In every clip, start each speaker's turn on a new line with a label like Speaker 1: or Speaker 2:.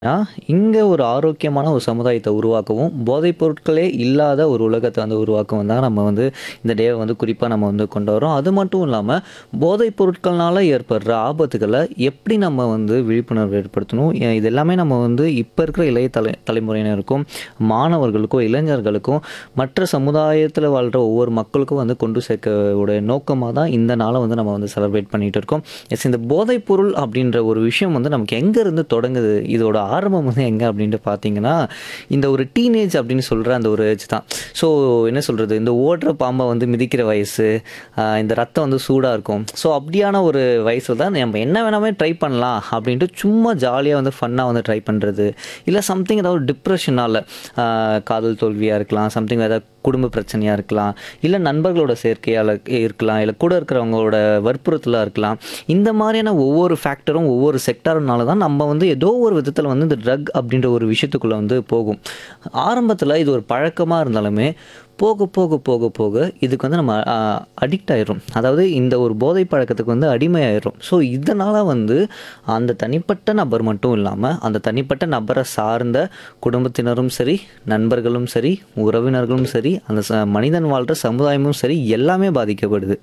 Speaker 1: ஆ, இங்க ஒரு ஆரோக்கியமான ஒரு சமுதாயத்த உருவாக்கவும், போதைப் பொருட்களே இல்லாத ஒரு உலகத்த வந்து உருவாக்கவும் தான் நம்ம வந்து இந்த டேவ வந்து குறிப்பா நம்ம வந்து கொண்டு வரோம். அது மட்டும் இல்லாம, போதைப் பொருட்கள்னால ஏற்படுற ஆபத்துகள எப்படி நம்ம வந்து விழிப்புணர்வு ஏற்படுத்தணும்? எ இது எல்லாமே நம்ம வந்து இப்ப இருக்கிற இளைய தலை தலைமுறையினருக்கும், மாணவர்களுக்கும், இளைஞர்களுக்கும், மற்ற சமுதாயத்துல வாழ்ற ஒவ்வொரு மக்களுக்கும் வந்து கொண்டு சேர்க்க உடைய நோக்கமா தான் இந்த நாள வந்து நம்ம வந்து செலிப்ரேட் பண்ணிட்டு இருக்கோம். எஸ் இந்த போதைப் பொருள் அப்படின்ற ஒரு விஷயம் வந்து நமக்கு எங்க இருந்து தொடங்குது? இதோட ஆரம்பம் வந்து எங்க அப்படின்ட்டு பார்த்தீங்கன்னா, இந்த ஒரு டீனேஜ் அப்படின்னு சொல்ற அந்த ஒரு ஏஜ் தான். ஸோ என்ன சொல்றது? இந்த ஓடுற பாம்ப வந்து மிதிக்கிற வயசு, அ இந்த ரத்தம் வந்து சூடா இருக்கும். ஸோ அப்படியான ஒரு வயசுல தான் நம்ம என்ன வேணாமே ட்ரை பண்ணலாம் அப்படின்ட்டு சும்மா ஜாலியா வந்து ஃபன்னா வந்து ட்ரை பண்றது. இல்ல சம்திங் ஏதாவது டிப்ரஷனால அ காதல் தோல்வியா இருக்கலாம். சம்திங் ஏதாவது குடும்ப பிரச்சனையா இருக்கலாம். இல்ல நண்பர்களோட சேர்க்கையால இருக்கலாம். இல்ல கூட இருக்கிறவங்களோட வற்புறுத்தலா இருக்கலாம். இந்த மாரியான ஒவ்வொரு ஃபேக்டரும், ஒவ்வொரு செக்டார்னால தான் நம்ம வந்து ஏதோ ஒரு விதத்துல வந்து இந்த ட்ரக் அப்படின்ற ஒரு விஷயத்துக்குள்ள வந்து போகும். ஆரம்பத்துல இது ஒரு பழக்கமா இருந்தாலுமே, போக போக போக போக இதுக்கு வந்து நம்ம அ அடிக்ட் ஆயிடுறோம். அதாவது இந்த ஒரு போதை பழக்கத்துக்கு வந்து அடிமையாயிடுறோம். ஸோ இதனால வந்து அந்த தனிப்பட்ட நபர் மட்டும் இல்லாம, அந்த தனிப்பட்ட நபர சார்ந்த குடும்பத்தினரும் சரி, நண்பர்களும் சரி, உறவினர்களும் சரி, அந்த ச மனிதன் வாழ்ற சமுதாயமும் சரி, எல்லாமே பாதிக்கப்படுது.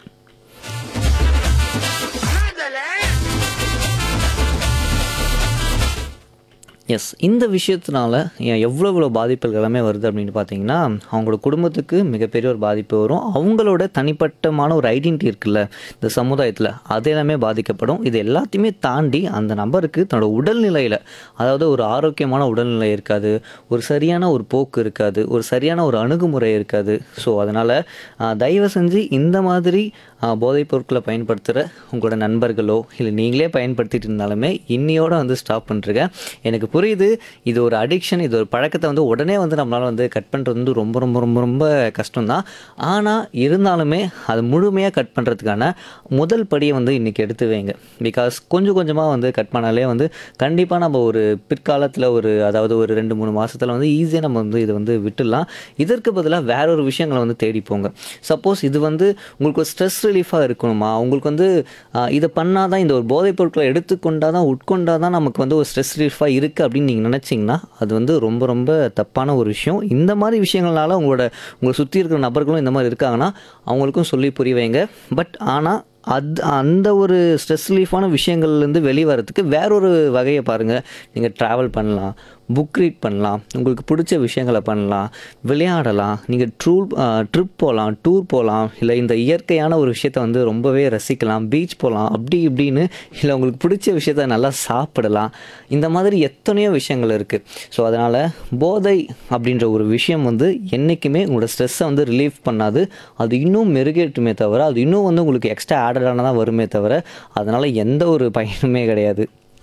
Speaker 1: எஸ். இந்த விஷயத்தினால எ எவ்வளோ எவ்வளோ பாதிப்புகள் எல்லாமே வருது அப்படின்னு பார்த்தீங்கன்னா, அவங்களோட குடும்பத்துக்கு மிகப்பெரிய ஒரு பாதிப்பு வரும். அவங்களோட தனிப்பட்டமான ஒரு ஐடென்டிட்டி இருக்குல்ல, இந்த சமுதாயத்துல, அது எல்லாமே பாதிக்கப்படும். இது எல்லாத்தையுமே தாண்டி அந்த நபருக்கு தன்னோட உடல்நிலையில, அதாவது ஒரு ஆரோக்கியமான உடல்நிலை இருக்காது. ஒரு சரியான ஒரு போக்கு இருக்காது. ஒரு சரியான ஒரு அணுகுமுறை இருக்காது. ஸோ அதனால அ தயவு செஞ்சு இந்த மாதிரி அ போதைப் பொருட்கள பயன்படுத்துற உங்களோட நண்பர்களோ, இல்ல நீங்களே பயன்படுத்திட்டு இருந்தாலுமே, இன்னியோட வந்து ஸ்டாப் பண்ணிருங்க. எனக்கு புரியுது. இது ஒரு அடிக்ஷன். இது ஒரு பழக்கத்த வந்து உடனே வந்து நம்மளால வந்து கட் பண்றது வந்து ரொம்ப ரொம்ப ரொம்ப ரொம்ப கஷ்டம் தான். ஆனா இருந்தாலுமே, அத முழுமையா கட் பண்றதுக்கான முதல் படிய வந்து இன்னைக்கு எடுத்து வைங்க. பிகாஸ் கொஞ்சம் கொஞ்சமா வந்து கட் பண்ணாலே வந்து கண்டிப்பா நம்ம ஒரு பிற்காலத்துல ஒரு அதாவது ஒரு 2, 3 மாசத்துல வந்து ஈஸியா நம்ம வந்து இத வந்து விட்டுடலாம். இதற்கு பதிலா வேற ஒரு விஷயங்கள வந்து தேடி போங்க. சப்போஸ் இது வந்து உங்களுக்கு ஒரு ஸ்ட்ரெஸ் ரிலீஃபா இருக்கணுமா? உங்களுக்கு வந்து அ இத பண்ணா தான் இந்த ஒரு போதைப் பொருட்கள எடுத்துக்கொண்டா தான், உட்கொண்டா தான் நமக்கு வந்து ஒரு ஸ்ட்ரெஸ் ரிலீஃபா இருக்கு அப்படின்னு நீங்க நினைச்சீங்கன்னா, அது வந்து ரொம்ப ரொம்ப தப்பான ஒரு விஷயம். இந்த மாரி விஷயங்கள்னால உங்களோட உங்கள சுத்தி இருக்கிற நபர்களும் இந்த மாரி இருக்காங்கன்னா, அவங்களுக்கும் சொல்லி புரிய வைங்க. பட் ஆனா, அத் அந்த ஒரு ஸ்ட்ரெஸ் ரிலீஃபான விஷயங்கள்லேருந்து வெளிய வரதுக்கு வேற ஒரு வகைய பாருங்க. நீங்க டிராவல் பண்ணலாம். புக் ரீட் பண்ணலாம். உங்களுக்கு புடிச்ச விஷயங்கள பண்ணலாம். விளையாடலாம். நீங்க ட்ரூ அ ட்ரிப் போலாம். டூர் போலாம். இல்ல இந்த இயற்கையான ஒரு விஷயத்த வந்து ரொம்பவே ரசிக்கலாம். பீச் போலாம். அப்படி இப்படின்னு இல்ல உங்களுக்கு பிடிச்ச விஷயத்த நல்லா சாப்பிடலாம். இந்த மாதிரி எத்தனையோ விஷயங்கள் இருக்கு. ஸோ அதனால போதை அப்படின்ற ஒரு விஷயம் வந்து என்னைக்குமே உங்களோட ஸ்ட்ரெஸ்ஸ வந்து ரிலீஃப் பண்ணாது. அது இன்னும் மெருகேற்றுமே தவிர, அது இன்னும் வந்து உங்களுக்கு எக்ஸ்ட்ரா ஆடட் ஆனதா வருமே தவிர, அதனால எந்த ஒரு பயனுமே கிடையாது.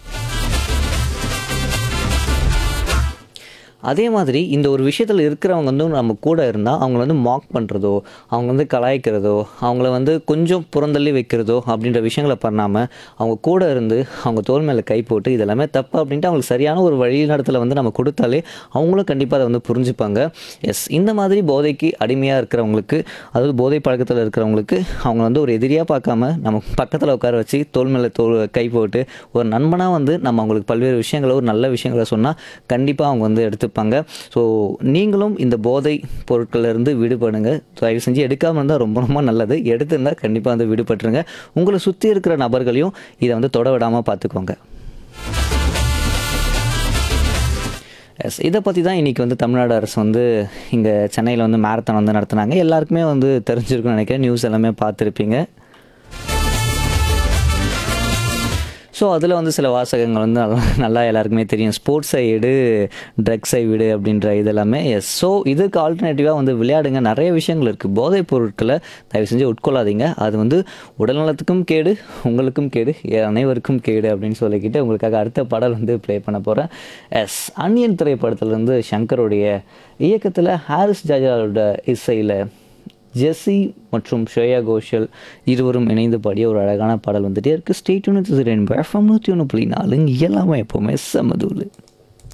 Speaker 1: அதே மாதிரி இந்த ஒரு விஷயத்துல இருக்கிறவங்க வந்து நம்ம கூட இருந்தா, அவங்கள வந்து மாக் பண்றதோ, அவங்க வந்து கலாய்க்கிறதோ, அவங்கள வந்து கொஞ்சம் புறந்தள்ளி வைக்கிறதோ அப்படின்ற விஷயங்கள பண்ணாம, அவங்க கூட இருந்து, அவங்க தோள் மேல கை போட்டு இது எல்லாமே தப்பு அப்படின்ட்டு அவங்களுக்கு சரியான ஒரு வழிநடத்தல வந்து நம்ம குடுத்தாலே, அவங்களும் கண்டிப்பா அத வந்து புரிஞ்சுப்பாங்க. எஸ். இந்த மாதிரி போதைக்கு அடிமையா இருக்கிறவங்களுக்கு, அதாவது போதை பழக்கத்துல இருக்கிறவங்களுக்கு, அவங்க வந்து ஒரு எதிரியா பார்க்காம, நம்ம பக்கத்துல உட்கார வச்சு, தோள் மேல தோள் கை போட்டு, ஒரு நண்பனா வந்து நம்ம அவங்களுக்கு பல்வேறு விஷயங்கள, ஒரு நல்ல விஷயங்கள சொன்னா, கண்டிப்பா அவங்க வந்து எடுத்துப்பாங்க. ஸோ நீங்களும் இந்த போதை பொருட்கள்ல இருந்து விடுபடுங்க. தயவு செஞ்சு எடுக்காம இருந்தா ரொம்ப ரொம்ப நல்லது. எடுத்திருந்தா கண்டிப்பா வந்து விடுபட்டுருங்க. உங்கள சுத்தி இருக்கிற நபர்களையும் இத வந்து தொட விடாம பார்த்துக்கோங்க. எஸ். இத பத்தி தான் இன்னைக்கு வந்து தமிழ்நாடு அரசு வந்து இங்க சென்னையில வந்து மாரத்தான் வந்து நடத்துனாங்க. எல்லாருக்குமே வந்து தெரிஞ்சிருக்கும்னு நினைக்கிறேன். நியூஸ் எல்லாமே பார்த்துருப்பீங்க. ஸோ அதுல வந்து சில வாசகங்கள் வந்து நல்லா நல்லா எல்லாருக்குமே தெரியும். ஸ்போர்ட்ஸை எடு, ட்ரக்ஸை விடு அப்படின்ற இது எல்லாமே. எஸ். ஸோ இதுக்கு ஆல்டர்னேட்டிவா வந்து விளையாடுங்க. நெறைய விஷயங்கள் இருக்கு. போதைப் பொருட்கள தயவு செஞ்சு உட்கொள்ளாதீங்க. அது வந்து உடல் நலத்துக்கும் கேடு, உங்களுக்கும் கேடு, அனைவருக்கும் கேடு அப்படின்னு சொல்லிக்கிட்டு உங்களுக்காக அடுத்த பாடல் வந்து ப்ளே பண்ண போறேன். எஸ். அந்நியன் திரைப்படத்திலிருந்து சங்கருடைய இயக்கத்துல ஹாரிஸ் ஜெயராஜோட இசையில ஜெஸ்ஸி மற்றும் ஸ்ரேயா கோஷல் இருவரும் இணைந்து பாடிய ஒரு அழகான பாடல் வந்துட்டே இருக்கு. Stay tune with rainbow FM 101.4 எல்லாமே எப்பவுமே செம தூளு.